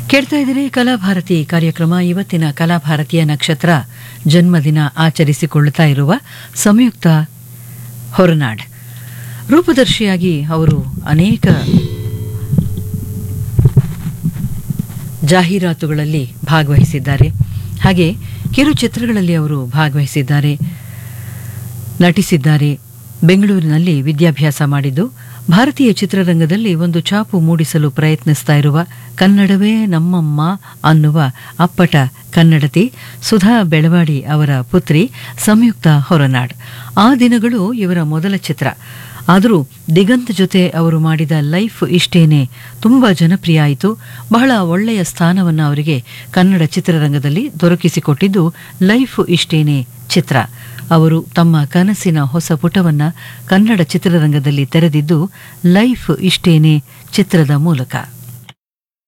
ಕೇಳ್ತಾ ಇದ್ದೀರಿ ಕಲಾಭಾರತಿ ಕಾರ್ಯಕ್ರಮ ಇವತ್ತಿನ ಕಲಾಭಾರತಿಯ ನಕ್ಷತ್ರ ಜನ್ಮದಿನ ಆಚರಿಸಿಕೊಳ್ಳುತ್ತಾ ಇರುವ ಸಂಯುಕ್ತ ಹೊರನಾಡ್ ರೂಪದರ್ಶಿಯಾಗಿ ಅವರು ಅನೇಕ ಜಾಹೀರಾತುಗಳಲ್ಲಿ ಭಾಗವಹಿಸಿದ್ದಾರೆ ಹಾಗೆ ಕಿರುಚಿತ್ರಗಳಲ್ಲಿ ಅವರು ಭಾಗವಹಿಸಿದ್ದಾರೆ ನಟಿಸಿದ್ದಾರೆ ಬೆಂಗಳೂರಿನಲ್ಲಿ ವಿದ್ಯಾಭ್ಯಾಸ ಮಾಡಿದ್ದು ಭಾರತೀಯ ಚಿತ್ರರಂಗದಲ್ಲಿ ಒಂದು ಛಾಪು ಮೂಡಿಸಲು ಪ್ರಯತ್ನಿಸ್ತಾ ಇರುವ ಕನ್ನಡವೇ ನಮ್ಮಮ್ಮ ಅನ್ನುವ ಅಪ್ಪಟ ಕನ್ನಡತಿ ಸುಧಾ ಬೆಳವಾಡಿ ಅವರ ಪುತ್ರಿ ಸಂಯುಕ್ತ ಹೊರನಾಡ್ ಆ ದಿನಗಳು ಇವರ ಮೊದಲ ಚಿತ್ರ ಆದರೂ ದಿಗಂತ್ ಜೊತೆ ಅವರು ಮಾಡಿದ ಲೈಫ್ ಇಷ್ಟೇನೆ ತುಂಬ ಜನಪ್ರಿಯ ಆಯಿತು ಬಹಳ ಒಳ್ಳೆಯ ಸ್ಥಾನವನ್ನು ಅವರಿಗೆ ಕನ್ನಡ ಚಿತ್ರರಂಗದಲ್ಲಿ ದೊರಕಿಸಿಕೊಟ್ಟಿದ್ದು ಲೈಫ್ ಇಷ್ಟೇನೆ ಚಿತ್ರ ಅವರು ತಮ್ಮ ಕನಸಿನ ಹೊಸ ಪುಟವನ್ನ ಕನ್ನಡ ಚಿತ್ರರಂಗದಲ್ಲಿ ತೆರೆದಿದ್ದು ಲೈಫ್ ಇಷ್ಟೇನೆ ಚಿತ್ರದ ಮೂಲಕ